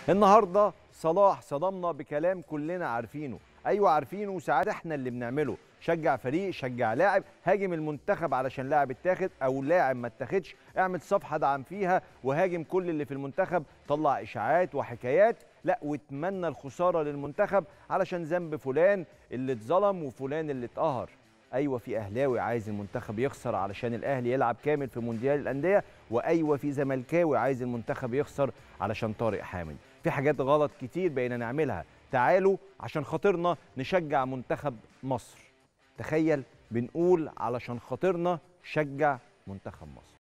النهارده صلاح صدمنا بكلام كلنا عارفينه ايوه عارفينه وساعات احنا اللي بنعمله شجع فريق شجع لاعب هاجم المنتخب علشان لاعب اتاخد او لاعب ما اتاخدش اعمل صفحه دعم فيها وهاجم كل اللي في المنتخب طلع اشاعات وحكايات لا واتمنى الخساره للمنتخب علشان ذنب فلان اللي اتظلم وفلان اللي اتقهر ايوه في اهلاوي عايز المنتخب يخسر علشان الاهلي يلعب كامل في مونديال الانديه وايوه في زملكاوي عايز المنتخب يخسر علشان طارق حامد في حاجات غلط كتير بقينا نعملها تعالوا عشان خاطرنا نشجع منتخب مصر تخيل بنقول علشان خاطرنا شجع منتخب مصر